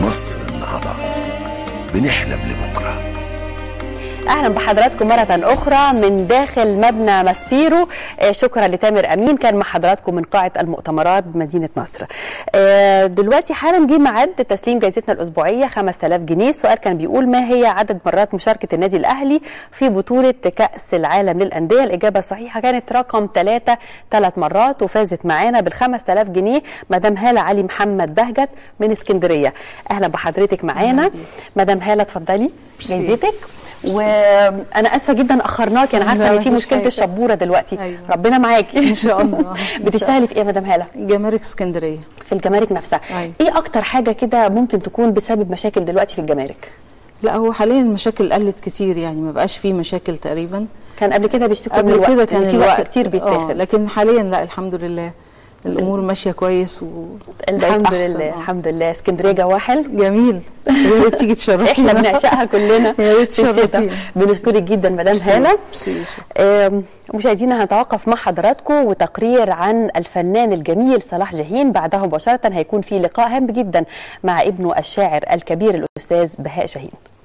مصر النهضة بنحلم لبكره اهلا بحضراتكم مره اخرى من داخل مبنى ماسبيرو آه، شكرا لتامر امين كان مع حضراتكم من قاعه المؤتمرات بمدينه نصر آه، دلوقتي حالا جه ميعاد تسليم جائزتنا الاسبوعيه 5000 جنيه السؤال كان بيقول ما هي عدد مرات مشاركه النادي الاهلي في بطوله كاس العالم للانديه الاجابه الصحيحه كانت رقم 3 ثلاث مرات وفازت معانا بال 5000 جنيه مدام هاله علي محمد بهجت من اسكندريه اهلا بحضرتك معانا مدام هاله اتفضلي جايزتك وانا اسفه جدا اخرناك انا عارفه لا، ان في مفيش مشكله حاجة. الشبوره دلوقتي أيوة. ربنا معاكي إن شاء الله. بتشتغلي في ايه يا مدام هاله جمارك اسكندريه في الجمارك نفسها أيوة. ايه اكتر حاجه كده ممكن تكون بسبب مشاكل دلوقتي في الجمارك لا هو حاليا المشاكل قلت كتير يعني ما بقاش فيه مشاكل تقريبا كان قبل كده بيشتكوا من قبل الوقت كده إن كان في الوقت وقت كتير آه بيتاخد لكن حاليا لا الحمد لله الامور ماشيه كويس و بقت الحمد أحسن. لله آه. الحمد لله اسكندريه جواها حلو جميل يا ريت تيجي تشرفينا احنا بنعشقها كلنا يا ريت في الشتاء. تشرفينا. بنشكرك جدا مدام ميرسي. هاله ميرسي، شكرا. آم، مشاهدينا هنتوقف مع حضراتكم وتقرير عن الفنان الجميل صلاح جاهين بعدها مباشره هيكون في لقاء هام جدا مع ابنه الشاعر الكبير الاستاذ بهاء شاهين